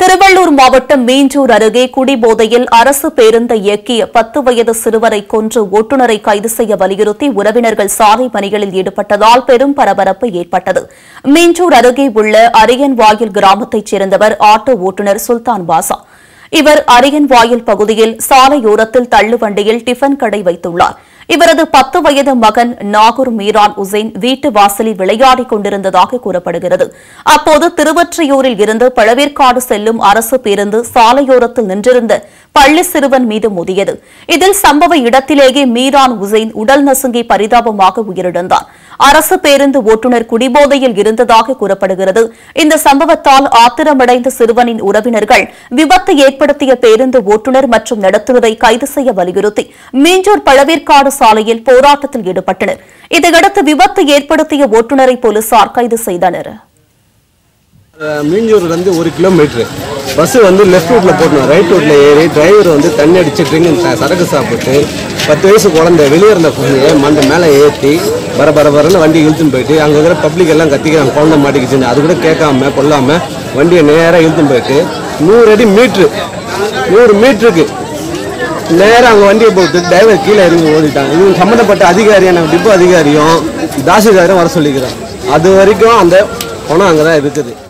திருவள்ளூர் மாவட்டம் மீஞ்சூர் அருகே குடிபோதையில் அரசு பேருந்தை இயக்கிய பத்து வயது சிறுவரை கொன்று ஓட்டுநரை கைது செய்ய வலியுறுத்தி உறவினர்கள் சாலை பணிகளில் ஈடுபட்டதால் பெரும் பரபரப்பு ஏற்பட்டது மீஞ்சூர் அருகே உள்ள அரியன்வாயில் கிராமத்தைச் சேர்ந்தவர் ஆட்டோ ஓட்டுநர் சுல்தான் பாசா இவர் அரியன்வாயில் பகுதியில் சாலையோரத்தில் தள்ளுவண்டியில் டிஃபன் கடை வைத்துள்ளார் இவரது பத்து வயது மகன் நாகூர் மீரான் உசைன் வீட்டு வாசலில் விளையாடிக் கொண்டிருந்ததாக கூறப்படுகிறது அப்போது திருவொற்றியூரில் இருந்து பழவேற்காடு செல்லும் அரசு பேருந்து சாலையோரத்தில் நின்றிருந்த பள்ளி சிறுவன் மீது மோதியது இதில் சம்பவ இடத்திலேயே மீரான் உசைன் உடல் நசுங்கி பரிதாபமாக உயிரிழந்தார் அரசு பேருந்து ஓட்டுநர் குடிபோதையில் இருந்ததாக கூறப்படுகிறது இந்த சம்பவத்தால் ஆத்திரமடைந்த சிறுவனின் உறவினர்கள் விபத்து ஏற்படுத்திய பேருந்து ஓட்டுநர் மற்றும் நடத்துனரை கைது செய்ய வலியுறுத்தி மீஞ்சூர் பழவேற்காடு சாலையில் போராட்டத்தில் ஈடுபட்டனர் இதையடுத்து விபத்து ஏற்படுத்திய ஓட்டுநரை போலீசார் கைது செய்தனர் மீஞ்சூர்லேருந்து ஒரு கிலோமீட்ரு பஸ்ஸு வந்து லெஃப்ட் ரூட்டில் போட்டணும் ரைட் ரூட்டில் ஏறி டிரைவர் வந்து தண்ணி அடிச்சு ட்ரிங்க் சரக்கு சாப்பிட்டு பத்து வயசு குழந்தை வெளியே இருந்த குழந்தைய மண்டை மேலே ஏற்றி பர பர பரன்னு வண்டி இழுத்துன்னு போயிட்டு அங்கே இருக்கிற பப்ளிக் எல்லாம் கத்திக்கிறாங்க குழந்தை மாட்டிக்கிச்சுன்னு அது கூட கேட்காம கொல்லாம வண்டியை நேராக இழுத்துன்னு போயிட்டு நூறு அடி மீட்ரு நூறு மீட்டருக்கு நேராக அங்கே வண்டியை போட்டு டிரைவர் கீழே இறங்கி ஓடிட்டாங்க இவங்க சம்மந்தப்பட்ட அதிகாரியான டிப்போ அதிகாரியும் தாசில்தாரும் வர சொல்லிக்கிறோம் அது வரைக்கும் அந்த பணம் அங்கே தான் இருக்குது